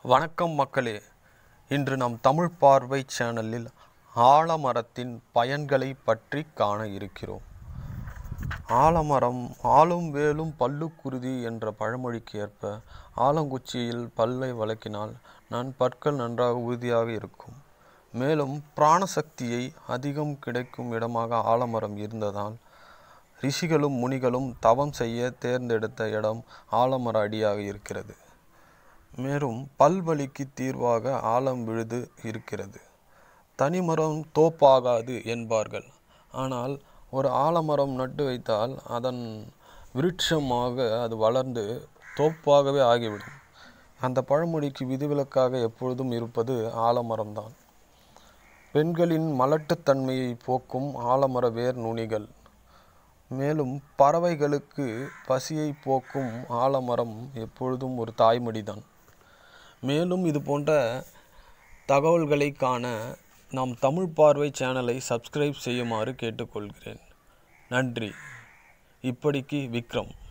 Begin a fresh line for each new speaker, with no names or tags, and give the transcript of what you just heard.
வணக்கம் மக்களே இன்று நம் தமிழ் பார்வை சேனலில் ஆலமரத்தின் பயன்களை பற்றி காண இருக்கிறோம் ஆலமரம் ஆலும் வேலும் பல்லுக்குருதி என்ற பழமொழிக்கு ஏற்ப ஆலங்குச்சியில் பல்லை வளர்க்கினால் நன் பற்கள் நன்றாக உறுதியாக இருக்கும் மேலும் பிராணசக்தியை அதிகம் கிடைக்கும் இடமாக ஆலமரம் இருந்ததால் ரிஷிகளும் முனிகளும் தவம் செய்ய தேர்ந்தெடுத்த இடம் ஆலமர அடியாக இருக்கிறது மேலும் பல்வலிக்கு தீர்வாக ஆலம் விழுது இருக்கிறது தனிமரம் தோப்பாகாது என்பார்கள் ஆனால் ஒரு ஆலமரம் நட்டு வைத்தால் அதன் விருட்சமாக அது வளர்ந்து தோப்பாகவே ஆகிவிடும் அந்த பழமொழிக்கு விதிவிலக்காக எப்பொழுதும் இருப்பது ஆலமரம்தான் பெண்களின் மலட்டுத்தன்மையை போக்கும் ஆலமர வேர் நுனிகள் மேலும் பறவைகளுக்கு பசியை போக்கும் ஆலமரம் எப்பொழுதும் ஒரு தாய்மடிதான் மேலும் இது போன்ற தகவல்களை காண நாம் தமிழ் பார்வை சேனலை சப்ஸ்கிரைப் செய்யுமாறு கேட்டுக்கொள்கிறேன் நன்றி இப்படிக்கு விக்ரம்